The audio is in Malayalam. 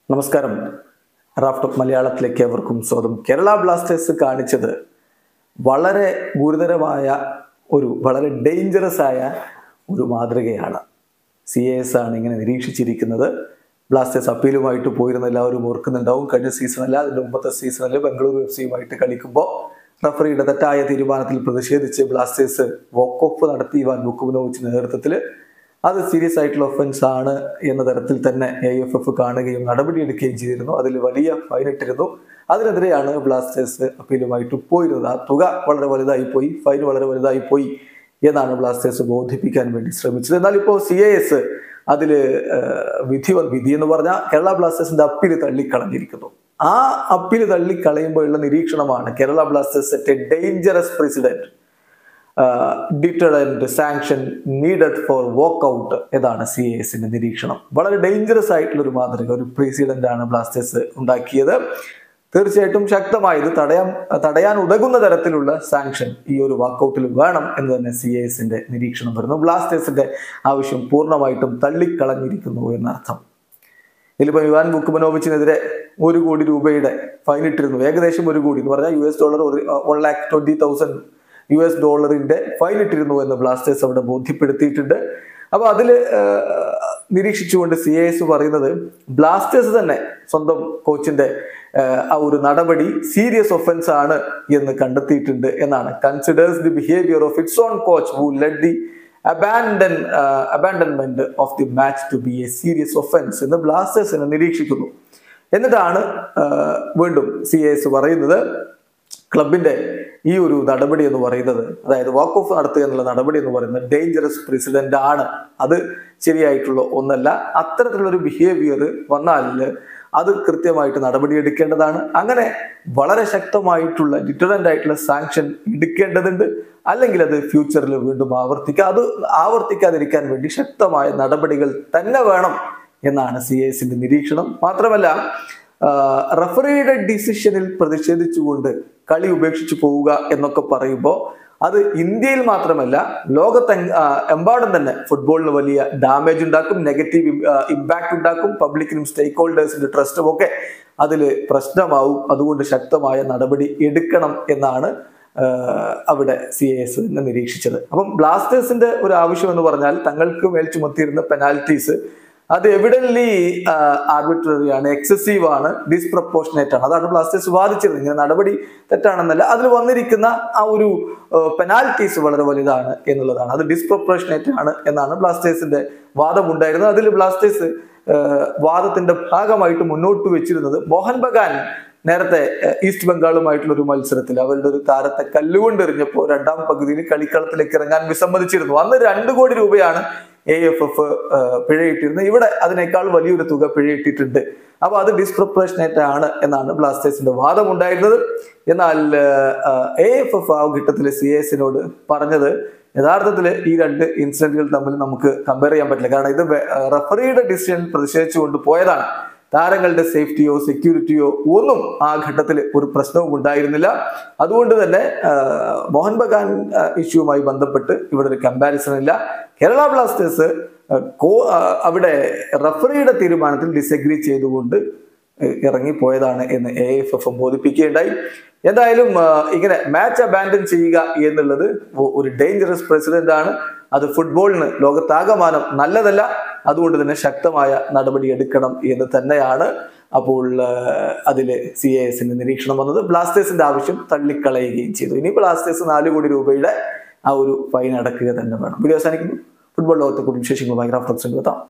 നമസ്കാരം റാഫ്റ്റോപ്പ് മലയാളത്തിലേക്ക് എവർക്കും സ്വാഗതം കേരള ബ്ലാസ്റ്റേഴ്സ് കാണിച്ചത് വളരെ ഗുരുതരമായ ഒരു വളരെ ഡേഞ്ചറസ് ആയ ഒരു മാതൃകയാണ് സി എ എസ് ആണ് ഇങ്ങനെ നിരീക്ഷിച്ചിരിക്കുന്നത് ബ്ലാസ്റ്റേഴ്സ് അപ്പീലുമായിട്ട് പോയിരുന്ന എല്ലാവരും ഓർക്കുന്നുണ്ടാവും കഴിഞ്ഞ സീസണല്ല അതിൻ്റെ മുമ്പത്തെ സീസണിൽ ബംഗളൂരു എഫ് സിയുമായിട്ട് കളിക്കുമ്പോൾ റഫറിയുടെ തെറ്റായ തീരുമാനത്തിൽ പ്രതിഷേധിച്ച് ബ്ലാസ്റ്റേഴ്സ് വോക്ക് ഓഫ് നടത്തി ഇവാൻ വുക്കുമിനോവിച്ച് നേതൃത്വത്തിൽ അത് സീരിയസ് ആയിട്ടുള്ള ഒഫൻസ് ആണ് എന്ന തരത്തിൽ തന്നെ എ എഫ് എഫ് കാണുകയും നടപടിയെടുക്കുകയും ചെയ്തിരുന്നു അതിൽ വലിയ ഫൈൻ ഇട്ടിരുന്നു അതിനെതിരെയാണ് ബ്ലാസ്റ്റേഴ്സ് അപ്പീലുമായിട്ട് പോയിരുന്നത് ആ തുക വളരെ വലുതായി പോയി ഫൈൻ വളരെ വലുതായി പോയി എന്നാണ് ബ്ലാസ്റ്റേഴ്സ് ബോധിപ്പിക്കാൻ വേണ്ടി ശ്രമിച്ചത് എന്നാൽ ഇപ്പോൾ സി എ എസ് അതിൽ വിധി വ- വിധി എന്ന് പറഞ്ഞാൽ കേരള ബ്ലാസ്റ്റേഴ്സിന്റെ അപ്പീൽ തള്ളിക്കളഞ്ഞിരിക്കുന്നു ആ അപ്പീൽ തള്ളിക്കളയുമ്പോഴുള്ള നിരീക്ഷണമാണ് Kerala Blasters set a dangerous president deterrent sanction needed for walk out ഇതാണ് സി എ എസിന്റെ നിരീക്ഷണം വളരെ ഡേഞ്ചറസ് ആയിട്ടുള്ള ഒരു മാതൃക ഒരു പ്രസിഡന്റ് ആണ് ബ്ലാസ്റ്റേഴ്സ് ഉണ്ടാക്കിയത് തീർച്ചയായിട്ടും ശക്തമായത് തടയാൻ തടയാൻ ഉതകുന്ന തരത്തിലുള്ള സാങ്ഷൻ ഈ ഒരു വാക്കൗട്ടിൽ വേണം എന്ന് തന്നെ സി എ എസിന്റെ നിരീക്ഷണം വരുന്നു ബ്ലാസ്റ്റേഴ്സിന്റെ ആവശ്യം പൂർണ്ണമായിട്ടും തള്ളിക്കളഞ്ഞിരിക്കുന്നു എന്നർത്ഥം ഇതിലിപ്പോൾ യുവാൻ ബുക്കുമനോവിച്ചിനെതിരെ ഒരു കോടി രൂപയുടെ ഫൈൻ ഇട്ടിരുന്നു ഏകദേശം ഒരു കോടി എന്ന് പറഞ്ഞാൽ U S dollar one lakh twenty thousand U S ഡോളറിന്റെ ഫൈൻ ഇട്ടിരുന്നു എന്ന് ബ്ലാസ്റ്റേഴ്സ് അവിടെ ബോധ്യപ്പെടുത്തിയിട്ടുണ്ട് അപ്പൊ അതിൽ നിരീക്ഷിച്ചുകൊണ്ട് സി എ എസ് പറയുന്നത് ബ്ലാസ്റ്റേഴ്സ് തന്നെ സ്വന്തം കോച്ചിന്റെ ആഹ്, ആ ഒരു നടപടി സീരിയസ് ഒഫൻസ് ആണ് എന്ന് കണ്ടെത്തിയിട്ടുണ്ട് എന്നാണ് considers the behaviour of its own coach who led the abandon abandonment of the match to be a serious offence എന്ന് ബ്ലാസ്റ്റേഴ്സിനെ നിരീക്ഷിക്കുന്നു എന്നിട്ടാണ് ആഹ്, വീണ്ടും സി എസ് പറയുന്നത് ക്ലബിന്റെ ഈ ഒരു നടപടി എന്ന് പറയുന്നത് അതായത് വാക്ക് ഓഫ് നടത്തുക എന്നുള്ള നടപടി എന്ന് പറയുന്നത് ഡേഞ്ചറസ് പ്രസിഡന്റ് ആണ് അത് ശരിയായിട്ടുള്ള ഒന്നല്ല അത്തരത്തിലുള്ള ഒരു ബിഹേവിയർ വന്നാൽ അത് കൃത്യമായിട്ട് നടപടിയെടുക്കേണ്ടതാണ് അങ്ങനെ വളരെ ശക്തമായിട്ടുള്ള ഡിറ്ററൻ്റ് ആയിട്ടുള്ള സാങ്ഷൻ എടുക്കേണ്ടതുണ്ട് അല്ലെങ്കിൽ അത് ഫ്യൂച്ചറിൽ വീണ്ടും ആവർത്തിക്കുക അത് ആവർത്തിക്കാതിരിക്കാൻ വേണ്ടി ശക്തമായ നടപടികൾ തന്നെ വേണം എന്നാണ് സി എസിന്റെ നിരീക്ഷണം മാത്രമല്ല ആഹ് റഫറിയുടെ ഡിസിഷനിൽ പ്രതിഷേധിച്ചുകൊണ്ട് കളി ഉപേക്ഷിച്ചു പോവുക എന്നൊക്കെ പറയുമ്പോൾ അത് ഇന്ത്യയിൽ മാത്രമല്ല ലോകത്തെ എമ്പാടും തന്നെ ഫുട്ബോളിന് വലിയ ഡാമേജ് ഉണ്ടാക്കും നെഗറ്റീവ് ഇമ്പാക്ട് ഉണ്ടാക്കും പബ്ലിക്കിനും സ്റ്റേക്ക് ഹോൾഡേഴ്സിന്റെ ട്രസ്റ്റും ഒക്കെ അതിൽ പ്രശ്നമാവും അതുകൊണ്ട് ശക്തമായ നടപടി എടുക്കണം എന്നാണ് ആഹ് അവിടെ സി എ എസ് നിരീക്ഷിച്ചത് അപ്പം ബ്ലാസ്റ്റേഴ്സിന്റെ ഒരു ആവശ്യം എന്ന് പറഞ്ഞാൽ തങ്ങൾക്ക് മേൽ ചുമത്തിയിരുന്ന പെനാൽറ്റീസ് അത് എവിഡൻലി ആർബിട്രറി ആണ് എക്സസീവ് ആണ് ഡിസ്പ്രപ്പോർഷനേറ്റ് ആണ് അതാണ് ബ്ലാസ്റ്റേഴ്സ് വാദിച്ചിരുന്നത് ഇങ്ങനെ നടപടി തെറ്റാണെന്നല്ല അതിൽ വന്നിരിക്കുന്ന ആ ഒരു പെനാൽറ്റീസ് വളരെ വലുതാണ് എന്നുള്ളതാണ് അത് ഡിസ്പ്രപ്പോർഷനേറ്റ് ആണ് എന്നാണ് ബ്ലാസ്റ്റേഴ്സിന്റെ വാദമുണ്ടായിരുന്നത് അതിൽ ബ്ലാസ്റ്റേഴ്സ് ആഹ് വാദത്തിന്റെ ഭാഗമായിട്ട് മുന്നോട്ട് വെച്ചിരുന്നത് മോഹൻ ബഗാൻ നേരത്തെ ഏഹ്, ഈസ്റ്റ് ബംഗാളുമായിട്ടുള്ള ഒരു മത്സരത്തിൽ അവരുടെ ഒരു താരത്തെ കല്ലുകൊണ്ട് എറിഞ്ഞപ്പോൾ രണ്ടാം പകുതിയിൽ കളിക്കളത്തിലേക്ക് ഇറങ്ങാൻ വിസമ്മതിച്ചിരുന്നു അന്ന് രണ്ട് കോടി രൂപയാണ് എ എഫ് എഫ് പിഴയിട്ടിരുന്നത് ഇവിടെ അതിനേക്കാൾ വലിയൊരു തുക പിഴയിട്ടിട്ടുണ്ട് അപ്പൊ അത് ഡിസ്പ്രപ്പറേഷനേറ്റ് ആണ് എന്നാണ് ബ്ലാസ്റ്റേഴ്സിന്റെ വാദമുണ്ടായിരുന്നത് എന്നാൽ എ എഫ് എഫ് ആ ഘട്ടത്തിൽ സി എസിനോട് പറഞ്ഞത് യഥാർത്ഥത്തിൽ ഈ രണ്ട് ഇൻസിഡന്റുകൾ തമ്മിൽ നമുക്ക് കമ്പയർ ചെയ്യാൻ പറ്റില്ല കാരണം ഇത് റഫറിയുടെ ഡിസിഷൻ പ്രതിഷേധിച്ചുകൊണ്ട് പോയതാണ് താരങ്ങളുടെ സേഫ്റ്റിയോ സെക്യൂരിറ്റിയോ ഒന്നും ആ ഘട്ടത്തിൽ ഒരു പ്രശ്നവും ഉണ്ടായിരുന്നില്ല അതുകൊണ്ട് തന്നെ ആ, മോഹൻ ബഗാൻ ആ, ഇഷ്യൂവുമായി ബന്ധപ്പെട്ട് ഇവിടെ ഒരു കമ്പാരിസൺ ഇല്ല കേരള ബ്ലാസ്റ്റേഴ്സ് ആ, കോ ആ, അവിടെ റഫറിയുടെ തീരുമാനത്തിൽ ഡിസഗ്രി ചെയ്തുകൊണ്ട് ഇറങ്ങിപ്പോയതാണ് എന്ന് എ എഫ് എഫ് ബോധിപ്പിക്കുകയുണ്ടായി എന്തായാലും ആ, ഇങ്ങനെ മാച്ച് അബാൻഡൻ ചെയ്യുക എന്നുള്ളത് ഒ- ഒരു ഡേഞ്ചറസ് പ്രസിഡന്റ് ആണ് അത് ഫുട്ബോളിന് ലോകത്താകമാനം നല്ലതല്ല അതുകൊണ്ട് തന്നെ ശക്തമായ നടപടി എടുക്കണം എന്ന് തന്നെയാണ് അപ്പോൾ അതിൽ സി എ എസിന്റെ നിരീക്ഷണം വന്നത് ബ്ലാസ്റ്റേഴ്സിന്റെ ആവശ്യം തള്ളിക്കളയുകയും ചെയ്തു ഇനി ബ്ലാസ്റ്റേഴ്സ് നാല് കോടി രൂപയുടെ ആ ഒരു ഫൈൻ അടക്കുക തന്നെ വേണം വീഡിയോ അവസാനിക്കുന്നു ഫുട്ബോൾ ലോകത്തെ കുറിച്ച് വിശേഷങ്ങളുമായി റാഫ്റ്റോക്സിൽ എത്താം